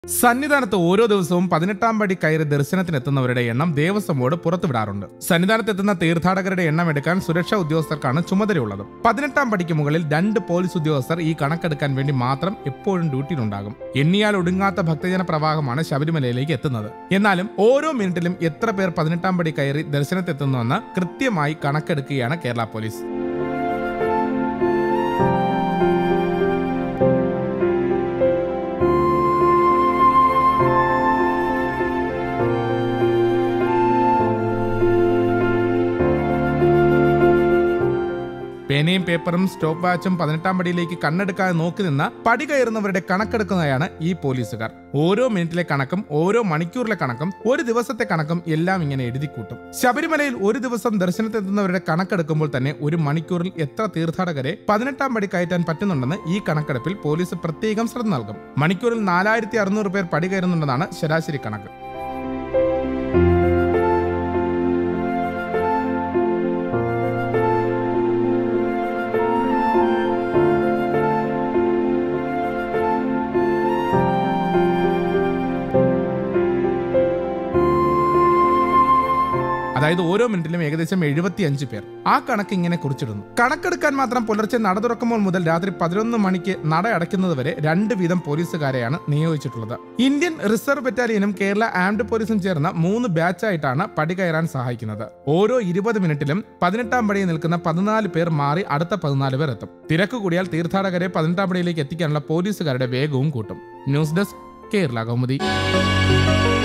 സന്നിധാനത്ത് ഓരോ ദിവസവും പതിനെട്ടാം പടി കയറി ദർശനത്തിനെത്തുന്നവരുടെ എണ്ണം ദേവസ്വം ബോർഡ് പുറത്തുവിടാറുണ്ട് സന്നിധാനത്തെത്തുന്ന തീർത്ഥാടകരുടെ എണ്ണം എടുക്കാൻ സുരക്ഷാ ഉദ്യോഗസ്ഥർക്കാണ് ചുമതലയുള്ളത് പതിനെട്ടാം പടിക്ക് മുകളിൽ രണ്ട് പോലീസ് ഉദ്യോഗസ്ഥർ ഈ കണക്കെടുക്കാൻ വേണ്ടി മാത്രം എപ്പോഴും ഡ്യൂട്ടിയിലുണ്ടാകും എണ്ണിയാൽ ഒടുങ്ങാത്ത ഭക്തജന പ്രവാഹമാണ് ശബരിമലയിലേക്ക് എത്തുന്നത് എന്നാലും ഓരോ മിനിറ്റിലും എത്ര പേർ പതിനെട്ടാം പടി കയറി ദർശനത്തെത്തുന്നുവെന്ന് കൃത്യമായി കണക്കെടുക്കുകയാണ് കേരള പോലീസ് പേനയും പേപ്പറും സ്റ്റോപ്പ് വാച്ചും പതിനെട്ടാം പടിയിലേക്ക് കണ്ണെടുക്കാതെ നോക്കി നിന്ന് പടി കയറുന്നവരുടെ കണക്കെടുക്കുന്നതാണ് ഈ പോലീസുകാർ ഓരോ മിനിറ്റിലെ കണക്കും ഓരോ മണിക്കൂറിലെ കണക്കും ഒരു ദിവസത്തെ കണക്കും എല്ലാം ഇങ്ങനെ എഴുതിക്കൂട്ടും ശബരിമലയിൽ ഒരു ദിവസം ദർശനത്തെത്തുന്നവരുടെ കണക്കെടുക്കുമ്പോൾ തന്നെ ഒരു മണിക്കൂറിൽ എത്ര തീർത്ഥാടകരെ പതിനെട്ടാം പടി കയറ്റാൻ പറ്റുന്നുണ്ടെന്ന് ഈ കണക്കെടുപ്പിൽ പോലീസ് പ്രത്യേകം ശ്രദ്ധ നൽകും മണിക്കൂറിൽ നാലായിരത്തി അറുന്നൂറ് പേർ പടി കയറുന്നുണ്ടെന്നാണ് ശരാശരി കണക്ക് അതായത് ഓരോ മിനിറ്റിലും ഏകദേശം എഴുപത്തിയഞ്ച് പേർ ആ കണക്ക് ഇങ്ങനെ കുറിച്ചിടുന്നു കണക്കെടുക്കാൻ മാത്രം പുലർച്ചെ നട തുറക്കുമ്പോൾ മുതൽ രാത്രി പതിനൊന്ന് മണിക്ക് നട അടയ്ക്കുന്നതുവരെ രണ്ട് വീതം പോലീസുകാരെയാണ് നിയോഗിച്ചിട്ടുള്ളത് ഇന്ത്യൻ റിസർവ് ബറ്റാലിയനും കേരള ആംഡ് പോലീസും ചേർന്ന മൂന്ന് ബാച്ചായിട്ടാണ് പടി കയറാൻ സഹായിക്കുന്നത് ഓരോ ഇരുപത് മിനിറ്റിലും പതിനെട്ടാം പടിയിൽ നിൽക്കുന്ന പതിനാല് പേർ മാറി അടുത്ത പതിനാല് പേർ എത്തും തിരക്ക് കൂടിയാൽ തീർത്ഥാടകരെ പതിനെട്ടാം പടിയിലേക്ക് എത്തിക്കാനുള്ള പോലീസുകാരുടെ വേഗവും കൂട്ടും ന്യൂസ് ഡെസ്ക് കേരള കൗമുദി